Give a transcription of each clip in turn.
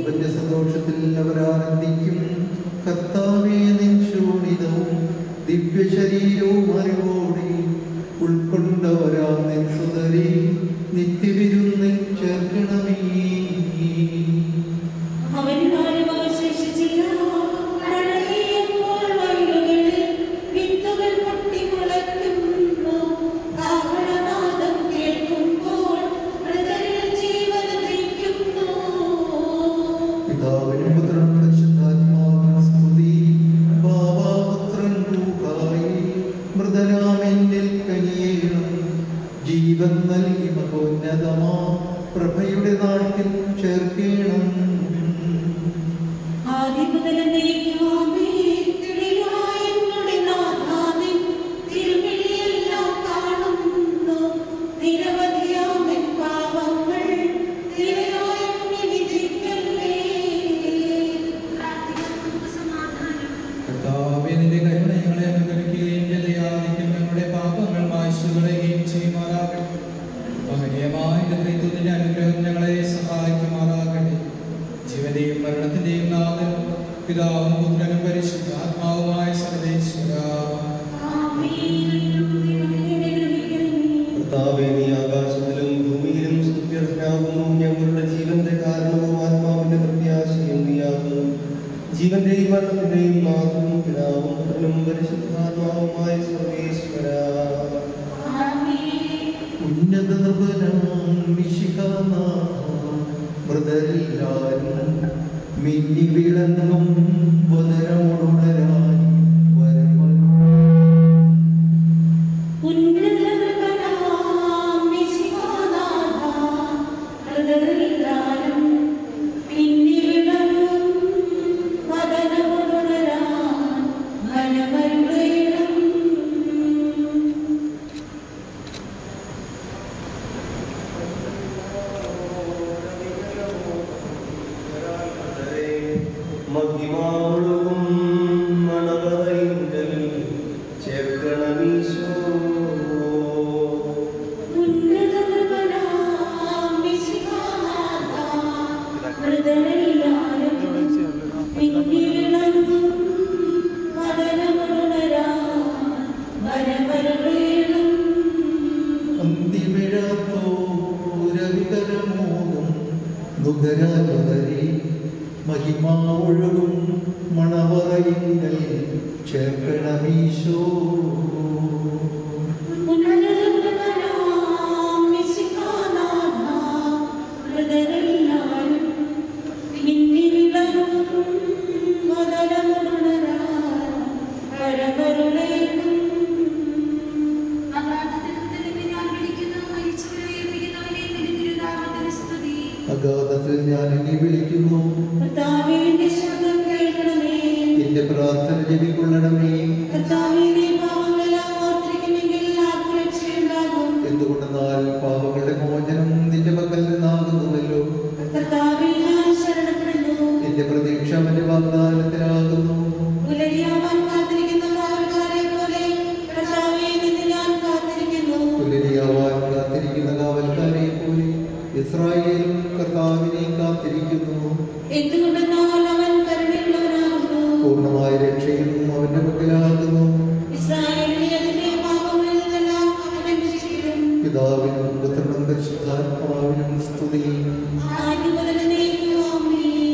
യാക്കോബിന്റെ സന്തോഷത്തിൽ അവർ ആനന്ദിക്കും കർത്താവേ നിൻ ശോണിതവും ദിവ്യ ശരീരവും അറിവോടെ ഉൾക്കൊണ്ടവരാ നിൻ സുതരെ നിത്യവിരുന്നിൽ ചേർക്കണമേ അവരിലാരും അവശേഷിച്ചില്ല. മഴയെപ്പോൾ വയലുകളിൽ വിത്തുകൾ പൊട്ടിമുളയ്ക്കുന്നു. കാഹളനാദം കേൾക്കുമ്പോൾ മൃതരിൽ ജീവൻ ഉദിക്കുന്നു. പിതാവിനും പുത്രനും പരിശുദ്ധാത്മാവിനും സ്തുതി ഭാവാപുത്രൻ രൂഹായി മൃതനാമെന്നിൽ കനിയേണം ജീവൻ നൽകി മഹോന്നതമാ പ്രഭയുടെ നാട്ടിൽ ചേർക്കേണം ആദ്യം മുതൽ എന്നേക്കുമാമേ. തെളിവായ എന്നുടെ നാഥാ, നിൻ തിരുമിഴിയെല്ലാം കാണുന്നു. നിരവധിയാം എൻ പാപങ്ങൾ നിരയായി എന്നെ വിധിക്കല്ലേ. കർത്താവേ, നിന്റെ കരുണ ഞങ്ങളെ അനുഗ്രഹിക്കുകയും ജലയാദിക്കും ഞങ്ങളുടെ പാപങ്ങൾ മായ്ച്ചു കളയുകയും ചെയ്യുമാറാകട്ടെ മഹനീയമായ നിന്റെ ത്രിത്വത്തിന്റെ അനുഗ്രഹം ഞങ്ങളെ സഹായിക്കുമാറാകട്ടെ ജീവന്റെയും മരണത്തിന്റെയും നാഥൻ പിതാവും പുത്രനും പരിശുദ്ധാത്മാവുമായ സർവേശ്വര കർത്താവേ, നീ ആകാശത്തിലും ഭൂമിയിലും സ്തുത്യർഹനാകുന്നു ഞങ്ങളുടെ ജീവന്റെ കാരണവും ആത്മാവിന്റെ പ്രത്യാശയും നീയാകുന്നു ജീവന്റെയും മരണത്തിന്റെയും നാഥനും പിതാവും പുത്രനും പരിശുദ്ധാത്മാവുമായ സർവേശ്വര ഉന്നത മൃതരെല്ലാരും മിന്നി വിളങ്ങും വനരോടുണരാൻ വരമ ഉന്നതനാം വിശ്വനാഥ, ഹൃദയത്തിലാരും പിന്നിലിടങ്ങും വദനമുണരാൻ വനമരുളയിടം. മഹിമാവുള്ളതും മണവറയിങ്കൽ ചേർക്കണമീശോ ഉന്നതനാം വിശ്വനാഥ, ഹൃദയത്തിലാരും പിന്നിലിടങ്ങും വദനമുണരാൻ വനമരുളയിടം. അന്തിമിഴത്തോരവികരമോദം നുകരാനുതരി മഹിമാ ഒഴുകും മണവറയിങ്കൽ ചേർക്കണമീശോ ഉന്നതനാം വിശ്വനാഥ, ഹൃദയത്തിലാരും പിന്നിലിടങ്ങും വദനമുണരാൻ വനമരുളയിടം. അഗാധത്തിൽ ഞാൻ എന്നെ വിളിക്കുന്നു കർത്താവേ, എന്റെ ശബ്ദം കേൾക്കണമേ. എന്റെ പ്രാർത്ഥന ജപിക്കൊള്ളണമേ കർത്താവേ, നീ പാപങ്ങളെല്ലാം ഓർത്തിരിക്കുമെങ്കിൽ ആർക്കും രക്ഷയുണ്ടാകും. എന്തുകൊണ്ടെന്നാൽ പാപങ്ങളുടെ മോചനം നിന്റെ പക്കൽ നിന്നാകുന്നുവല്ലോ കർത്താവേ, ഞാൻ ശരണപ്പെടുന്നു. എന്റെ പ്രതീക്ഷ അവന്റെ വാഗ്ദാനത്തിലാകുന്നു പുലരിയാവാൻ കാത്തിരിക്കുന്ന കാവൽക്കാരെ പോലെ കർത്താവേ, നിന്നെ ഞാൻ കാത്തിരിക്കുന്നു. പുലരിയാവാൻ കാത്തിരിക്കുന്ന കാവൽക്കാരെ പോലെ ഇസ്രായേലും കർത്താവിനെ കാത്തിരിക്കുന്നു എന്തുകൊണ്ടെന്നാൽ അവൻ കരുണയുള്ളവനാകുന്നു. പൂർണ്ണമായ രക്ഷയും അവന്റെ പക്കലാകുന്നു ഇസ്രായേലിനെ അതിന്റെ പാപങ്ങളിൽ നിന്നെല്ലാം അവൻ രക്ഷിക്കും. പിതാവിനും പുത്രനും പരിശുദ്ധാത്മാവിനും സ്തുതി ആദ്യം മുതൽ എന്നേക്കും ആമേൻ.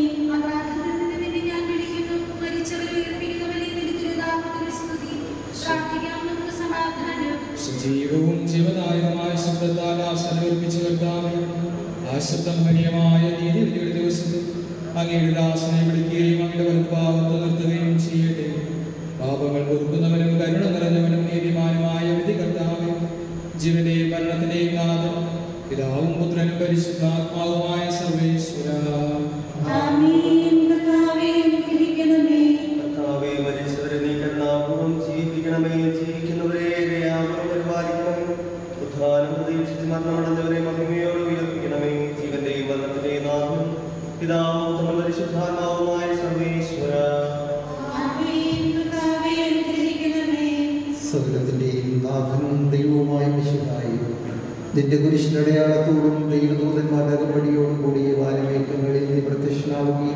സജീവവും ജീവദായകമായ ശബ്ദത്താൽ ആസനമർപ്പിച്ചു കർത്താവേ ആ ശബ്ദം ഹരിയമായ നീതിവിധിയുടെ ദിവസത്തിൽ അങ്ങയുടെ ദാസനെ വിളിക്കുകയും അങ്ങയുടെ വലതുഭാഗത്ത് നിർത്തുകയും ചെയ്യട്ടെ പാപങ്ങൾ പൊറുക്കുന്നവനും കരുണ നിറഞ്ഞവനും നീതിമാനുമായ വിധി കർത്താവേ ജീവന്റെയും മരണത്തിന്റെയും നാഥൻ പിതാവും പുത്രനും പരിശുദ്ധാത്മാവുമായ സർവേശ്വര ആമേൻ. കർത്താവേ, അനുഗ്രഹിക്കണമേ. കർത്താവേ മരിച്ചവരെ നീ കരുണാപൂർവം ജീവിപ്പിക്കണമേ ജീവിക്കുന്നവരെ ദയാപൂർവം പരിപാലിക്കണമേ ഉദ്ധാനം പ്രതീക്ഷിച്ച് മരണമടഞ്ഞവരെ മഹിമയോട് ഉയർപ്പിക്കണമേ ജീവന്റെയും മരണത്തിന്റെയും നാഥം പിതാവും പുത്രനും പരിശുദ്ധാത്മാവുമായ സർവേശ്വര ആമേൻ. കർത്താവേ, അനുഗ്രഹിക്കണമേ. സകലത്തിന്റെയും നാഥനും ദൈവവുമായ മിശിഹായി നിന്റെ കുരിശിനടയാളത്തോടും ദൈവദൂതന്മാരുടെ അകമ്പടിയോടും കൂടി വാനമേഘങ്ങളിൽ നീ പ്രത്യക്ഷനാവുകയും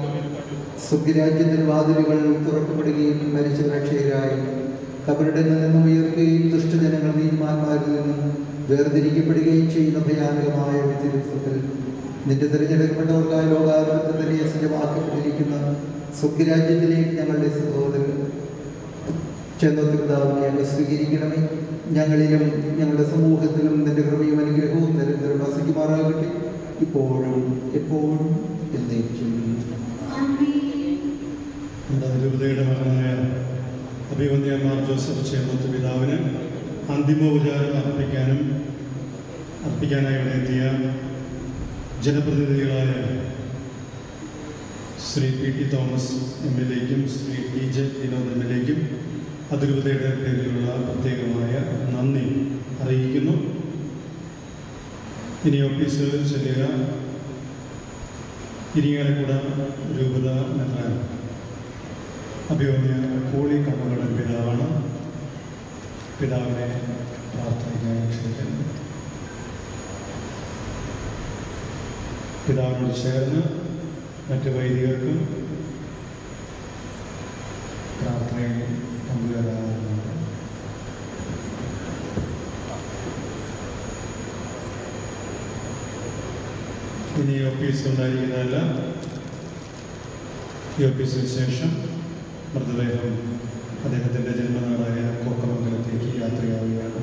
സ്വർഗരാജ്യത്തിന് വാതിലുകൾ തുറക്കപ്പെടുകയും മരിച്ച രക്ഷകരായി കബരുടെ നിന്നും ഉയർക്കുകയും ദുഷ്ടജനങ്ങൾ നീതിമാന്മാരിൽ നിന്നും വേർതിരിക്കപ്പെടുകയും ചെയ്യുന്ന ഭയാനകമായ വിധി ദിവസത്തിൽ നിന്റെ തിരഞ്ഞെടുക്കപ്പെട്ടവർക്കായി ലോകാരംഭത്തിൽ തന്നെ സജ്ജമാക്കപ്പെട്ടിരിക്കുന്ന സ്വർഗരാജ്യത്തിലേക്ക് ഞങ്ങളുടെ സഹോദരൻ ചെന്നത്ത് പിതാവിനെ അങ്ങ് സ്വീകരിക്കണമേ ഞങ്ങളിലും ഞങ്ങളുടെ സമൂഹത്തിലും നിന്റെ കൃപയും അനുഗ്രഹവും നിരന്തരം വസിക്കുമാറാകട്ടെ ഇപ്പോഴും എപ്പോഴും എന്നേക്കും നമ്മുടെ അതിരൂപതയുടെ മകനായ അഭിവന്യമാർ ജോസഫ് ചേർന്നത്ത് പിതാവിന് അന്തിമോപചാരം അർപ്പിക്കാനും അർപ്പിക്കാനായി ഇവിടെ എത്തിയ ജനപ്രതിനിധികളായ Shri P T Thomas M L എക്കും Shri T J Vinod M L എക്കും അതിരൂപതയുടെ പേരിലുള്ള പ്രത്യേകമായ നന്ദി അറിയിക്കുന്നു ഇനി ഓഫീസിൽ ചെല്ലുക ഇരിങ്ങാലക്കുട രൂപത മെത്രാൻ അഭിവന്യ കോളി കമ്മകടൻ പിതാവാണ് പിതാവിനെ പ്രാർത്ഥനയ്ക്കായി ക്ഷണിക്കുന്നു പിതാവിനോട് ചേർന്ന് മറ്റ് വൈദികർക്കും പ്രാർത്ഥനയിൽ പങ്കുചേരാറുണ്ട് ഇനി ഓഫീസ് ഉണ്ടായിരിക്കുന്നതല്ല ഈ ഓഫീസിന് ശേഷം മൃതദേഹം അദ്ദേഹത്തിൻ്റെ ജന്മനാടായ കോക്കമംഗലത്തേക്ക് യാത്രയാവുകയാണ്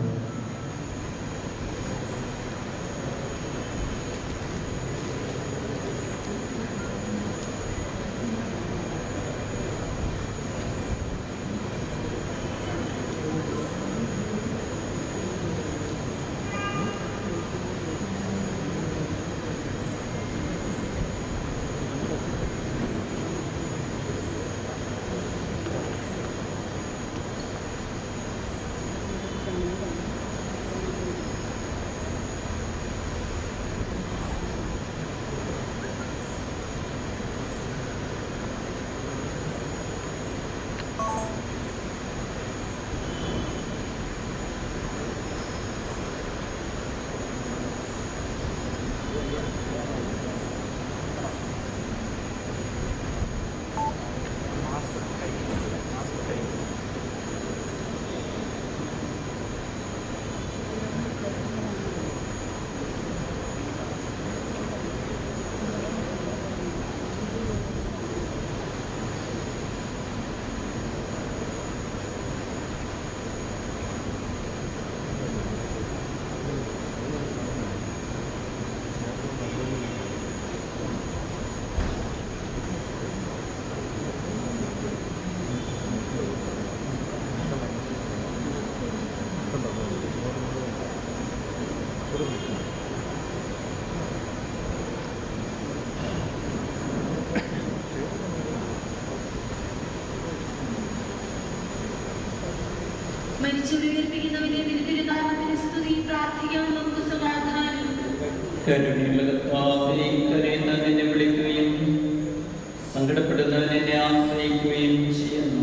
മരിച്ചുയർപ്പിക്കുന്നവനെ തിരുനാമത്തിന് സ്തുതി പ്രാർത്ഥിക്കാം നമുക്ക് സമാധാനം കരുണയുള്ള കർത്താവേ, കരയുന്നവനെ വിളിക്കുകയും സങ്കടപ്പെടുന്നവനെ ആശ്രയിക്കുകയും ചെയ്യുന്നു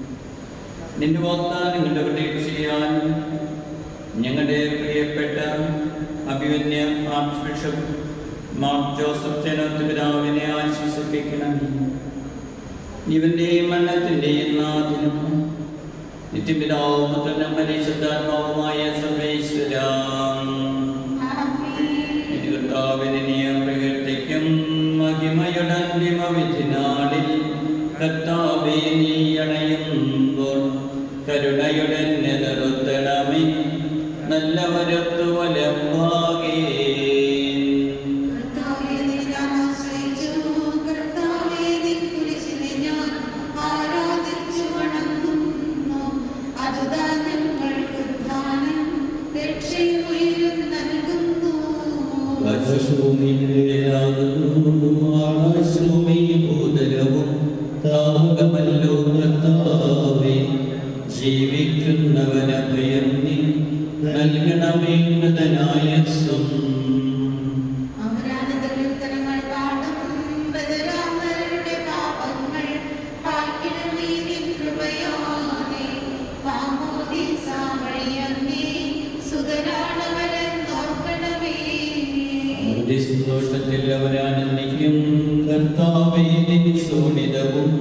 നിന്റെ വാഗ്ദാനങ്ങളുടെ പ്രതീക്ഷയാൽ ഞങ്ങളുടെ പ്രിയപ്പെട്ട അഭിമന്യ archbishop Mar Joseph Chenath പിതാവിനെ ആശീർവദിക്കണമേ ഇവന്റെയും മരണത്തിന്റെയും നാഥനും നിത്യപിതാവും പുത്രനും പരിശുദ്ധാത്മാവുമായ സർവേശ്വരാം പ്രകൃതിക്കും മഹിമയുടെ അന്തിമവിധിനാളിൽ കർത്താവേ നീ അണയുമ്പോൾ കരുണയുടെ നിലനിർത്തണമേ നല്ലവരത്തു വലമ്പാകേ കർത്താവേ, നിന്നെ ഞാൻ ആശ്രയിച്ചു. കർത്താവേ, നിൻ കുരിശിനെ ഞാൻ ആരാധിച്ചു വണങ്ങുന്നു. അതുതാൻ ഞങ്ങൾക്ക് ഉദ്ധാനം, രക്ഷയും ഉയിരും നൽകുന്നു. ജീവിക്കുന്നവനഭയം നീ നൽകണമേ നദനായസ്വം അമരാനന്ദ കീർത്തനങ്ങൾ പാടും ബലരാമരുടെ പാപങ്ങൾ പായ്ക്കിടമേ നിൻ കൃപയാലേ. പാമോദീസ വഴിയങ്ങേ സുതരാണവരെന്നോർക്കണമേ. സന്തോഷത്തിൽ അവരാനന്ദിക്കും കർത്താവേ നിൻ ശോണിതവും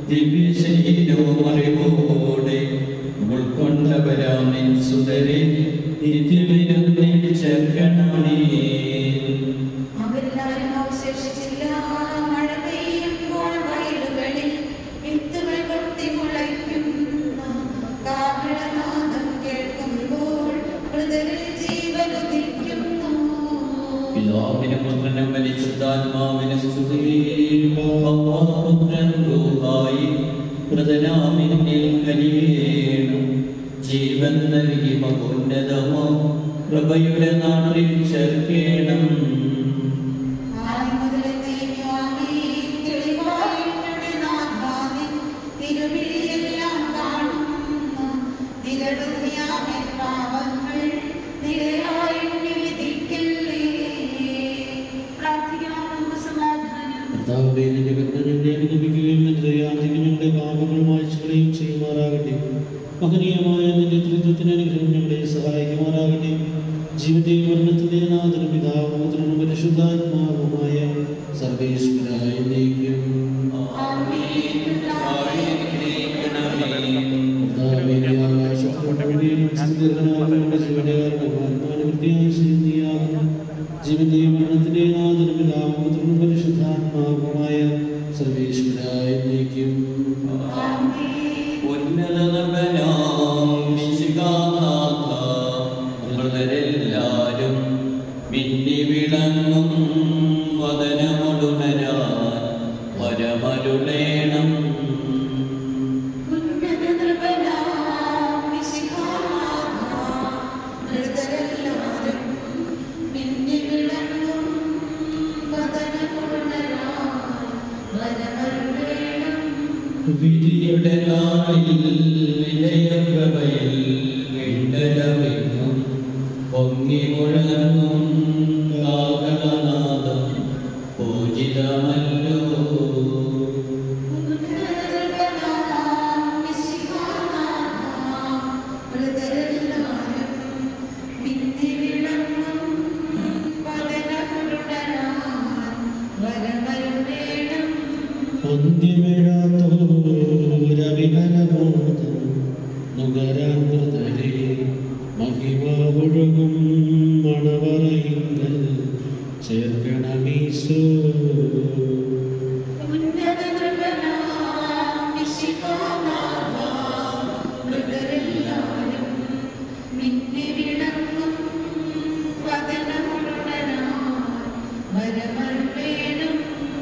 ദിവ്യശരീരവും അറിവോടെ ഉൾക്കൊണ്ടവരാമിൻ സുതരെ നിത്യവിരുന്നിൽ ചേർക്കണമേ അവരെല്ലാവരും അവശേഷിച്ചില്ല മഴ പെയ്യുമ്പോൾ വയലുകളിൽ വിത്തുകൾ പൊട്ടി മുളയ്ക്കുന്നു കാഹളനാദം കേൾക്കുമ്പോൾ മൃതരിൽ ജീവൻ ഉദിക്കുന്നു പിതാവിനും പുത്രനും പരിശുദ്ധാത്മാവിനും സ്തുതിപുത്രൻ രൂപായി പ്രതനാമിന്നിൽ കനിയേണം ജീവൻ നൽകി മഹോന്നതമോ കൃപയുടെ നാട്ടിൽ ചേർക്കേണം ആയി മുതൽ ദൈവമേ, തെളിവായി എന്നുടെ നാഥാവിൻ തിരുവിളിയെല്ലാം കാണുന്നു. നിരടുതിയാമൻ പാവങ്ങൾ നിരയായി എണ്ണി വിധിക്കല്ലേ. പ്രാർത്ഥിക്കാം നമുക്ക് സമാധാനം കർത്താവേ, നിന്റെ കരുണ ഞങ്ങളെ അനുഗമിക്കുകയും നിന്റെ ദയാധികം ഞങ്ങളുടെ പാപങ്ങൾ മായ്ച്ചുകളയും ചെയ്യുമാറാകട്ടെ മഹനീയമായ നിന്റെ ത്രിത്വത്തിന് അനുഗ്രഹം ഞങ്ങളെ സഹായിക്കുമാറാകട്ടെ ജീവന്റെയും മരണത്തിന്റെയും നാഥനും പിതാവും പുത്രനും പരിശുദ്ധാത്മാവുമായ സർവേശ്വരായ നീക്കും കർത്താവേ, നീ ആകാശത്തിലും സ്ഥിരനാകുന്ന ജീവന്റെ കാരണവും ആത്മാനുവൃത്തിയായ ശരീരത്തിയാകുന്നു. ജീവന്റെയും മരണത്തിന്റെയും നാഥനും പിതാവും പുത്രനും പരിശുദ്ധാത്മാവുമായ സർവേശ്വരായ നീക്കും ഉന്നതരെല്ലാരും മിന്നി വിളങ്ങും വദനമൊടുണരാൻ വരമരുളേണം ഉന്നത നൃപനാം മിശിഹാനാഥ, മൃതരെല്ലാവരും മിന്നി വിളങ്ങും വദനമുണരാൻ വരമരുളേണം. വിധിയുടെ നാളിൽ വിജയപ്രഭയിൽ വിണ്ടലമെങ്ങും പൊങ്ങി മുഴങ്ങും കാകളനാദം പൂജിതമല്ലോ ഉന്നത നൃപനാം മിശിഹാനാഥ, മൃതരെല്ലാവരും മിന്നി വിളങ്ങും വദനമുണരാൻ വരമരുളേണം. അന്തിമിഴാത്തോരവിമലബോധം നുകരാൻ മൃതരെ മഹിമ ഒഴുകും മണവറയിങ്കൽ ചേർക്കണമീശോ ഉന്നത നൃപനാം മിശിഹാനാഥ, മൃതരെല്ലാവരും മിന്നി വിളങ്ങും വദനമുണരാൻ വരമരുളേണം.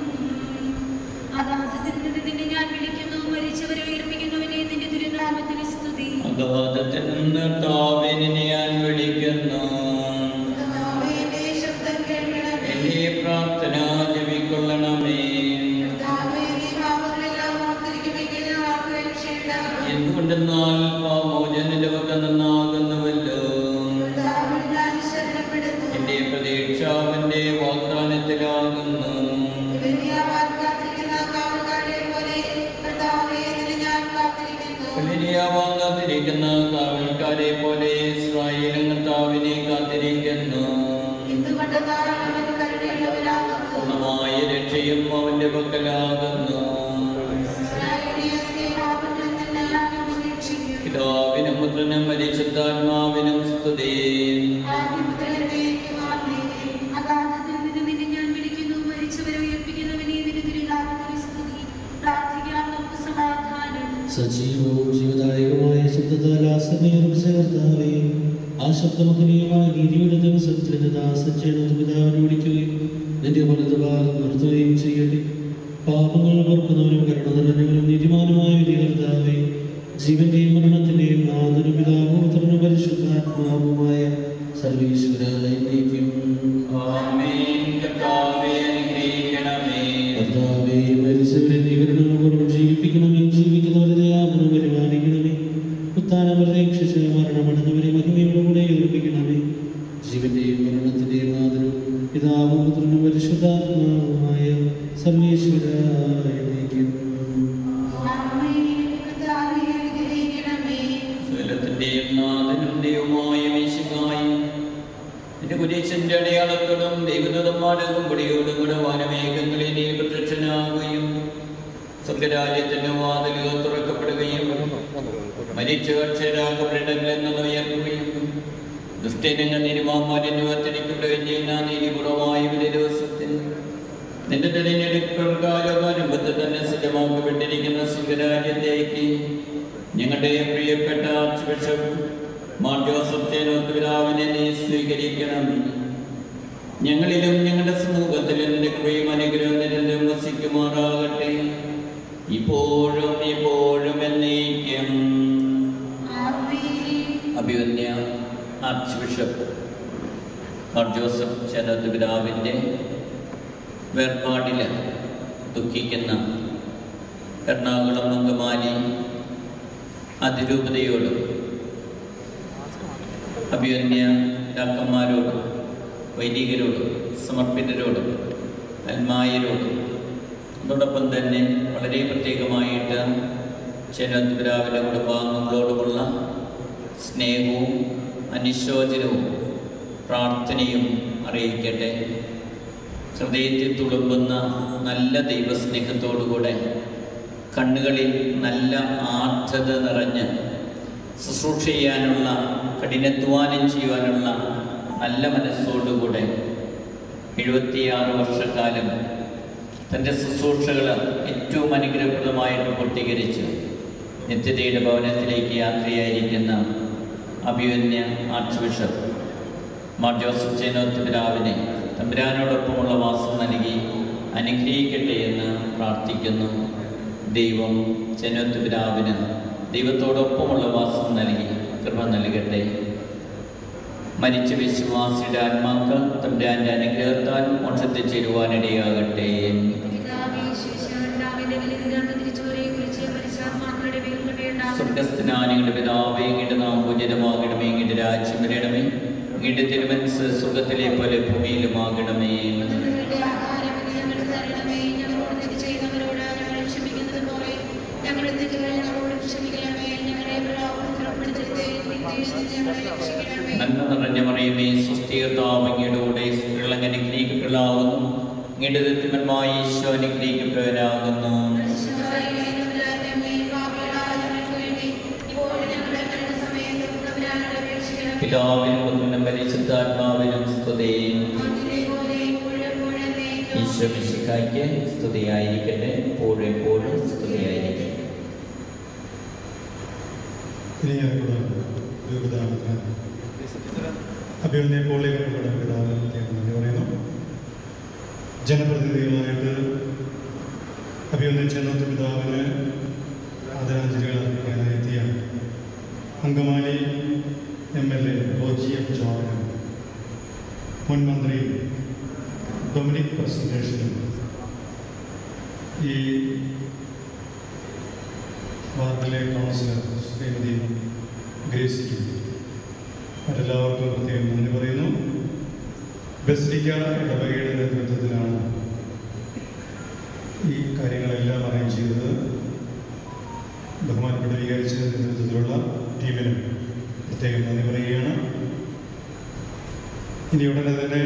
അഗാധത്തിൽ നിന്ന് നിന്നെ ഞാൻ വിളിക്കുന്നു മരിച്ചവരെ ഉയർപ്പിക്കുന്നവനെ നിന്റെ തിരുനാമത്തിന് സ്തുതി അഗാധത്തിൽ നിന്ന് താവിനെ ഞാൻ വിളിക്കുന്നു കർത്താവേ, ശബ്ദം കേൾക്കണമേ എന്റെ പ്രാർത്ഥന ജപിക്കൊള്ളണമേ കർത്താവേ, നീ പാപങ്ങളെല്ലാം ഓർത്തിരിക്കുമെങ്കിൽ ആർക്കും രക്ഷയുണ്ടാകും. എന്തുകൊണ്ടെന്നാൽ പാമോചനന്റെ വക നിന്നാകുന്നുവല്ലോ കർത്താവിൽ ഞാൻ ശരണപ്പെടുന്നു. എന്റെ പ്രതീക്ഷ അവന്റെ വാഗ്ദാനത്തിലാകുന്നു ഇവനെയാവാൻ കാത്തിരിക്കുന്ന കാവൽക്കാരെ പോലെ കർത്താവേ, നിന്നെ ഞാൻ കാത്തിരിക്കുന്നു. വലിയവാൻ കാത്തിരിക്കുന്ന കാവൽക്കാരെ പോലെ ഇസ്രായേലും കർത്താവിനെ കാത്തിരിക്കുന്നു എന്തുകൊണ്ടെന്നാൽ അവൻ കരുണയുള്ളവനാകുന്നു. പൂർണ്ണമായ രക്ഷയും അവന്റെ പക്കലാകുന്നു ഇസ്രായേലിനെ അതിന്റെ പാപങ്ങളിൽ നിന്നെല്ലാം അവൻ രക്ഷിക്കും. പിതാവിനും പുത്രനും പരിശുദ്ധാത്മാവിനും സ്തുതി ആദ്യം മുതൽ എന്നേക്കും ആമേൻ. അഗാധത്തിൽ നിന്ന് നിന്നെ ഞാൻ വിളിക്കുന്നു മരിച്ചവരെ ഉയർപ്പിക്കുന്നവനെ നിന്റെ തിരുനാമത്തിന് സ്തുതി പ്രാർത്ഥിക്കാം നമുക്ക് സമാധാനം സജീവവും ജീവദായകമായ ശബ്ദത്താൽ ആസന്നേർപ്പിച്ച കർത്താവേ ആ ശബ്ദമഹനീയമായ നീതിയുടെ ദിവസത്തിൽ എന്റെ ദാസൻ ചെയ്യുന്നത് പിതാവിനെ വിളിക്കുകയും നിന്റെ വലതുഭാഗം നിർത്തുകയും ചെയ്യട്ടെ പാപങ്ങൾ ഓർക്കുന്നവരും കരുണ നിറഞ്ഞവരും നീതിമാനുമായ വിധി കർത്താവേ ജീവന്റെയും മരണത്തിന്റെയും നാഥനും പിതാവും പുത്രനും പരിശുദ്ധാത്മാവുമായ സർവീശ്വരായ നീക്കും ആമേൻ കർത്താവേ അനുഗ്രഹിക്കണമേ കർത്താവേ മരിച്ചവരെ നീകരണങ്ങളോടും ജീവിപ്പിക്കണമേ ജീവിക്കുന്നവരെ ദയാപുരം പരിപാലിക്കണമേ ഉത്താനം പ്രതീക്ഷിച്ച് മരണമടഞ്ഞവരെ മഹിമയോടുകൂടെ ഏൽപ്പിക്കണമേ ജീവന്റെയും മരണത്തിന്റെയും നാഥനും പിതാവും പുത്രനും പരിശുദ്ധാത്മാവുമായ സർവേശ്വരായ നീക്കും ആമേൻ. കർത്താവേ, അനുഗ്രഹിക്കണമേ. സ്വലത്തിന്റെയും നാഥനും ദൈവമായ മിശിഹായി നിന്റെ കുരിശിന്റെ അടയാളത്തോടും ദൈവദൂതന്മാരുടെ കുമ്പടിയോടും കൂടെ വാനമേഘങ്ങളിൽ നീ പ്രത്യക്ഷനാകുകയും സ്വർഗരാജ്യത്തിന്റെ വാതിലുകൾ തുറക്കപ്പെടുകയും മരിച്ചു അക്ഷരാക്കപ്പെടങ്ങളിൽ നിന്ന് ഉയർത്തുകയും ദുഷ്ടനങ്ങൾ നിരുമാമാലിന്യവത്തിരിക്കുകയും ചെയ്യുന്ന നീതിപൂർവമായ വലിയ ദിവസത്തിൽ നിന്റെ തെരഞ്ഞെടുപ്പുകാലകാരംഭത്തിൽ തന്നെ സജ്ജമാക്കപ്പെട്ടിരിക്കുന്ന സ്വർഗരാജ്യത്തേക്ക് ഞങ്ങളുടെ പ്രിയപ്പെട്ട ആർച്ച് ബിഷപ്പ് മാർ ജോസഫ് ചേനോത്തുരാവിനെ നീ സ്വീകരിക്കണമേ ഞങ്ങളിലും ഞങ്ങളുടെ സമൂഹത്തിലും നിന്റെ കൃപയും അനുഗ്രഹം നിരന്തരം വസിക്കുമാറാകട്ടെ ഇപ്പോഴും ഇപ്പോഴും എന്നേക്കും അഭിവന്യ archbishop Mar Joseph Chenoth പിതാവിൻ്റെ വേർപാടിൽ ദുഃഖിക്കുന്ന എറണാകുളം അങ്കമാലി അതിരൂപതയോടും അഭിവന്യ ഡാക്കന്മാരോടും വൈദികരോടും സമർപ്പിതരോടും അൽമായരോടും അതോടൊപ്പം തന്നെ വളരെ പ്രത്യേകമായിട്ട് ചെന്നത്തുരാവിലെ കുടുംബാംഗങ്ങളോടുമുള്ള സ്നേഹവും അനുശോചനവും പ്രാർത്ഥനയും അറിയിക്കട്ടെ ഹൃദയത്തിൽ തുളുമ്പുന്ന നല്ല ദൈവസ്നേഹത്തോടുകൂടെ കണ്ണുകളിൽ നല്ല ആർദ്രത നിറഞ്ഞ് ശുശ്രൂഷ ചെയ്യാനുള്ള കഠിനാധ്വാനം ചെയ്യുവാനുള്ള നല്ല മനസ്സോടുകൂടെ എഴുപത്തിയാറ് വർഷക്കാലം തൻ്റെ ശുശ്രൂഷകൾ ഏറ്റവും അനുഗ്രഹപ്രദമായിട്ട് പൂർത്തീകരിച്ച് നിത്യതയുടെ ഭവനത്തിലേക്ക് യാത്രയായിരിക്കുന്ന അഭിമന്യ archbishop Mar Joseph Chenoth പിതാവിനെ തമ്പുരാനോടൊപ്പമുള്ള വാസം നൽകി അനുഗ്രഹിക്കട്ടെ എന്ന് പ്രാർത്ഥിക്കുന്നു ദൈവം ചേനോത്ത് പിതാവിന് ദൈവത്തോടൊപ്പമുള്ള വാസം നൽകി കൃപ നൽകട്ടെ മരിച്ച വിശ്വാസിയുടെ ആത്മാക്കൾ തമ്പുരാന്റെ അനുഗ്രഹത്താൽ മോക്ഷത്തിൽ ചേരുവാനിടയാകട്ടെ സ്വർഗസ്ഥനാനികളുടെ പിതാവേ ഇങ്ങയുടെ നാം പൂജിതമാകണമേ ഇങ്ങയുടെ രാജ്യം വരണമേ ഇങ്ങയുടെ തിരുമനസ് സുഖത്തിലെ പോലെ ഭൂമിയിലുമാകണമേ നന്മ നിറഞ്ഞ മറിയമേ സ്വസ്ഥീകർത്താവ് അങ്ങയുടെ കൂടെ സ്ത്രീകൾ അങ്ങനെ അനുഗ്രഹിക്കപ്പെടാവുന്നു ഇങ്ങയുടെ ദൃത്യന്മായ ഈശോ അനുഗ്രഹിക്കപ്പെട്ടവരാകുന്നു പിതാവിനും പുത്രനും പരിശുദ്ധാത്മാവിനും സ്തുതിയും ഈശോ മിശിഹായ്ക്ക് സ്തുതിയായിരിക്കട്ടെ എപ്പോഴും എപ്പോഴും സ്തുതിയായിരിക്കട്ടെ അഭിമന്യ പോളികളുടെ പിതാവ് നന്ദി പറയുന്നു ജനപ്രതിനിധികളായിട്ട് അഭിമന്യ ചെന്നത്ത് പിതാവിന് ആദരാഞ്ജലികൾ അർപ്പിക്കാനായി എത്തിയ Angamaly M L A Roji F George മുൻ മന്ത്രി ഡൊമിനിക് പ്രസന്റേഷനും ഈ വാർഡിലെ കൗൺസിലർ ശ്രീമതി ഗ്രേസിക്കും മറ്റെല്ലാവർക്കും പ്രത്യേകം നന്ദി പറയുന്നു ബസ്ലിക്ക ഇടവകയുടെ നേതൃത്വത്തിലാണ് ഈ കാര്യങ്ങളെല്ലാം അറേഞ്ച് ചെയ്തത് ബഹുമാനപ്പെട്ട വികാരിച്ച നേതൃത്വത്തിലുള്ള ടീമിനും പ്രത്യേകം നന്ദി പറയുകയാണ് ഇനി ഉടനെ തന്നെ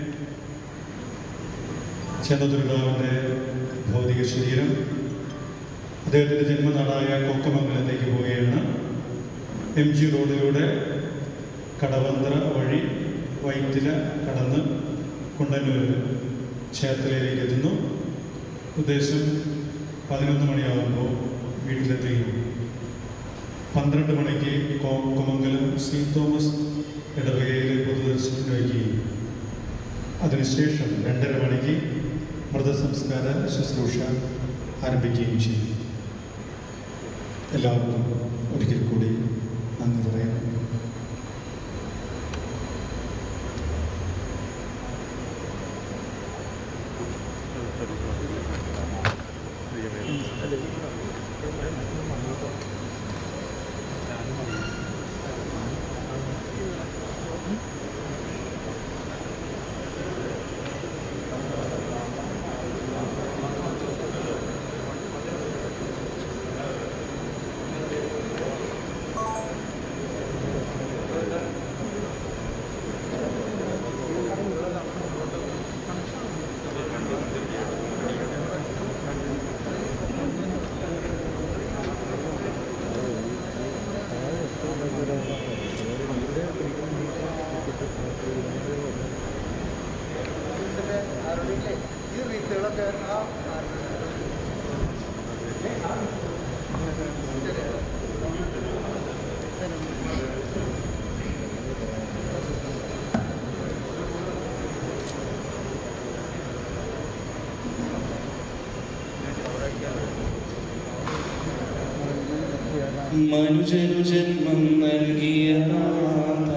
ചെന്നതുർഗാവിൻ്റെ ഭൗതിക ശരീരം അദ്ദേഹത്തിൻ്റെ ജന്മനാടായ കൊക്കമംഗലത്തേക്ക് പോവുകയാണ് എം ജി റോഡിലൂടെ കടവന്ത്ര വഴി വൈറ്റില കടന്ന് കുണ്ടന്നൂർ ചേർത്തലയിലേക്ക് എത്തുന്നു ഉദ്ദേശം പതിനൊന്ന് മണിയാകുമ്പോൾ വീട്ടിലെത്തുകയും പന്ത്രണ്ട് മണിക്ക് കോമംഗലം ശ്രീ തോമസ് ഇടവകയിലെ പൊതുദർശനം വയ്ക്കുകയും അതിനുശേഷം രണ്ടര മണിക്ക് മൃതസംസ്കാര ശുശ്രൂഷ ആരംഭിക്കുകയും ചെയ്യും എല്ലാവർക്കും ഒരിക്കൽ കൂടി നന്ദി പറയാം മനുജനു ജന്മം നൽകിയ നാഥ,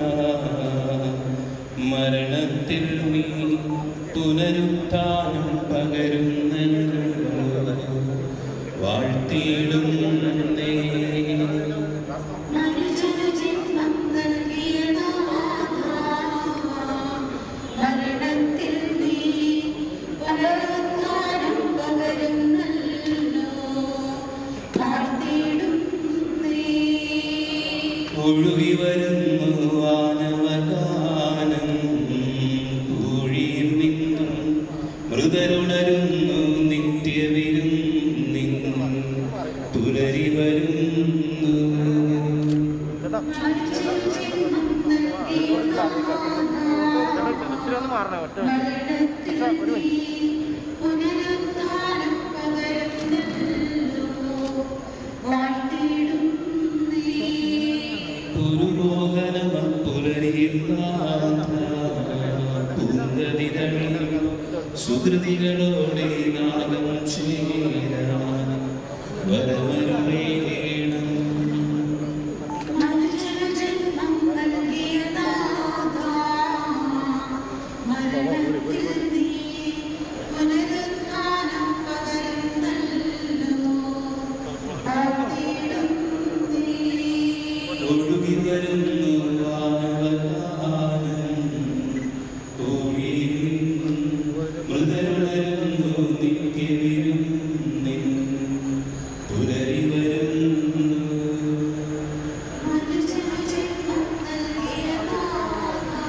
മരണത്തിൽ നീ പുനരുത്ഥാനം പകരുന്നല്ലോ വാഴ്ത്തിയിടും നേ മനുഷ്യനു ജന്മം നൽകിയ നാഥാ, മരണത്തിൽ നീ പുനരുദ്ധാനം പകരുന്നല്ലോ. വാഴ്ത്തിയിടും നീ. ഒഴുകി വരുന്നു വാനവഗാനം പൂഴിയിൽ നിന്നും മൃതരുണരുന്നു നിത്യവിരുന്നിൻ പുലരി വരുന്നു മനുഷ്യനു ജന്മം നൽകിയ നാഥാ, മരണത്തിൽ നീ പുനരുദ്ധാനം പകരുന്നല്ലോ. വാഴ്ത്തിയിടും നീ. പുരുമോഹനമ പുലരിയിൽ പൂങ്കതിരളിൽ സുഹൃതികളോടെ നാഗം ചേരാൻ വരവരുവേണം മനുഷ്യനു ജന്മം നൽകിയ നാഥാ, മരണത്തിൽ നീ പുനരുത്ഥാനം പകരുന്നല്ലോ. വാഴ്ത്തിയിടും നീ. ഒഴുകി വരുന്നു വാനവഗാനം ഭൂമിയിൽ നിന്നും മൃതരുണരുന്നു നിത്യവിരുന്നിൻ പുലരി വരുന്നു മനുഷ്യനു ജന്മം നൽകിയ നാഥാ,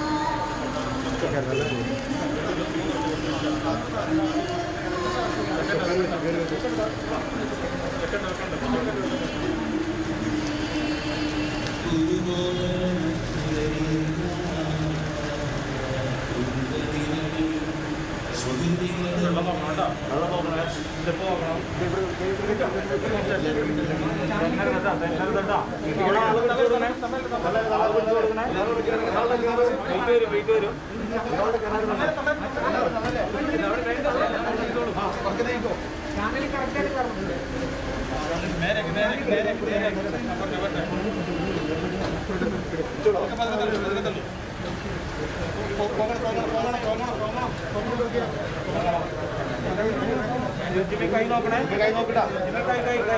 കൈ നോക്കണേ കൈ നോക്കട്ടാ കൈ കൈ കൈ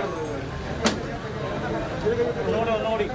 ഒന്നുകൂടി ഒന്നുകൂടി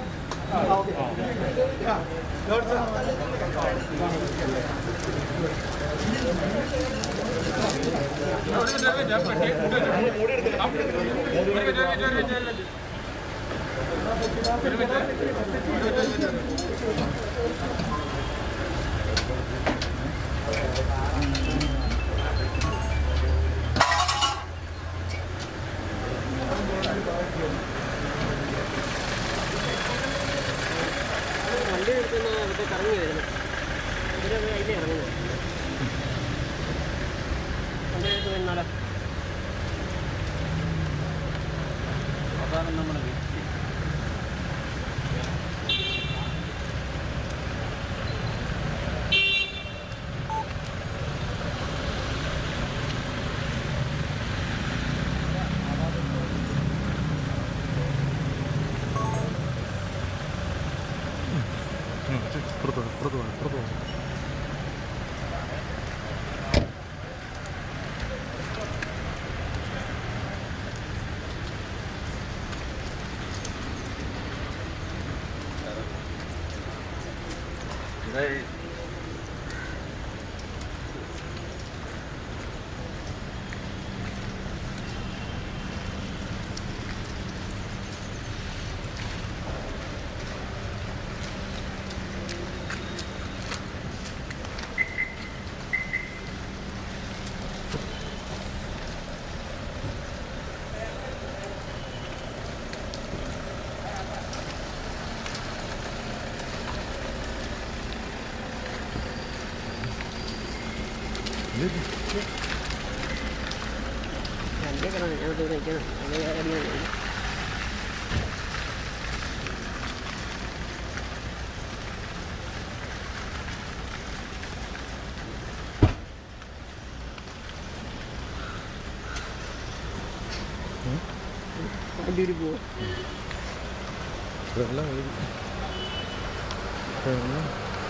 വണ്ടി എടുക്കുന്ന മറ്റേ കറങ്ങി വരുന്നു ഇവര് അതിലേ ഇറങ്ങുന്നു വണ്ടി എടുത്ത് വരുന്നാലോ അവസാനം നമ്മൾ വണ്ടി കിടന്നു ഞാൻ ഇവിടെ നിൽക്കണം അതിൻ്റെ അടിയാണ് വണ്ടി ഒരു പോവും വെള്ളം ഒഴുകി. വെള്ളം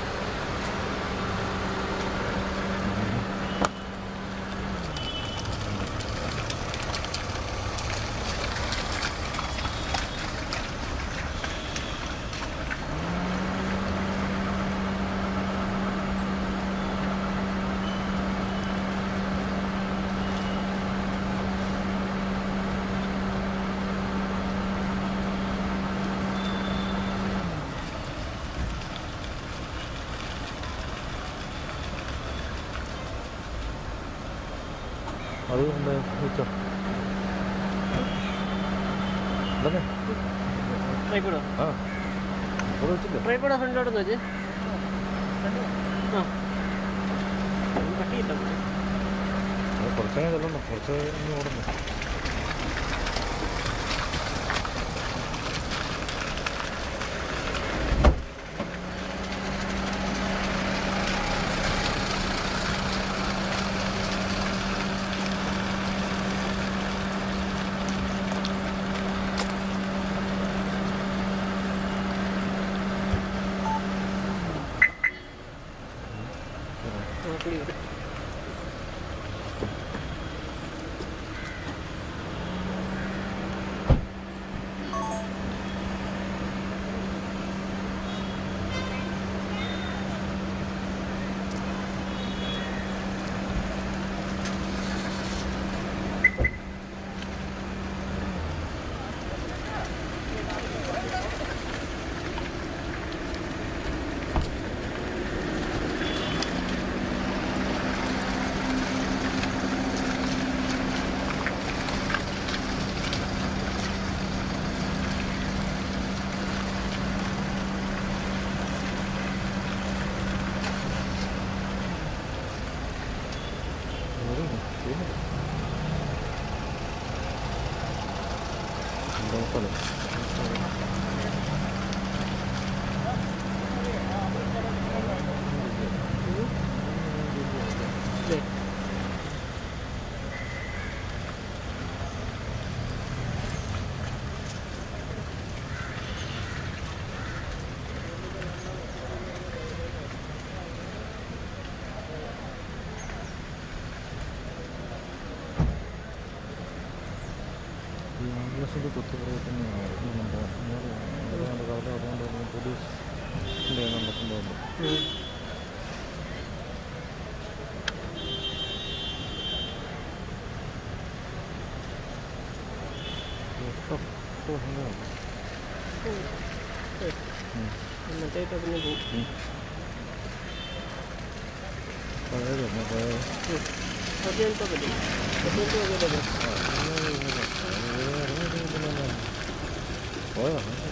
അത് എന്താ വെച്ചോ അല്ലേ ട്രൈപ്പോഡോ ആ അവിടെ വെച്ചില്ല ട്രൈപ്പോഡോ ഫ്രണ്ടിലോട്ട് വെച്ച് ആ കട്ടിയില്ല അത് കുറച്ചങ്ങനെ ചെല്ലണ്ട കുറച്ച് ഇനി ഓടുന്നു ആ കുടി കുടി കുഴപ്പമില്ല ഇല്ലേ? ഈ ആംബുലൻസിൻ്റെ കുത്തുപുറകത്തിന് ഇതുണ്ട് അതുകൊണ്ട് അവിടെ അതുകൊണ്ട് പോലീസിൻ്റെ നടക്കുന്നുണ്ട് ഉം. മറ്റേ പിന്നെ പോവും പഴയത് പഴയത് പത്ത് മിനിറ്റ് പറ്റും പത്ത് മിനിറ്റ് നോക്കിയിട്ടേ പോയോ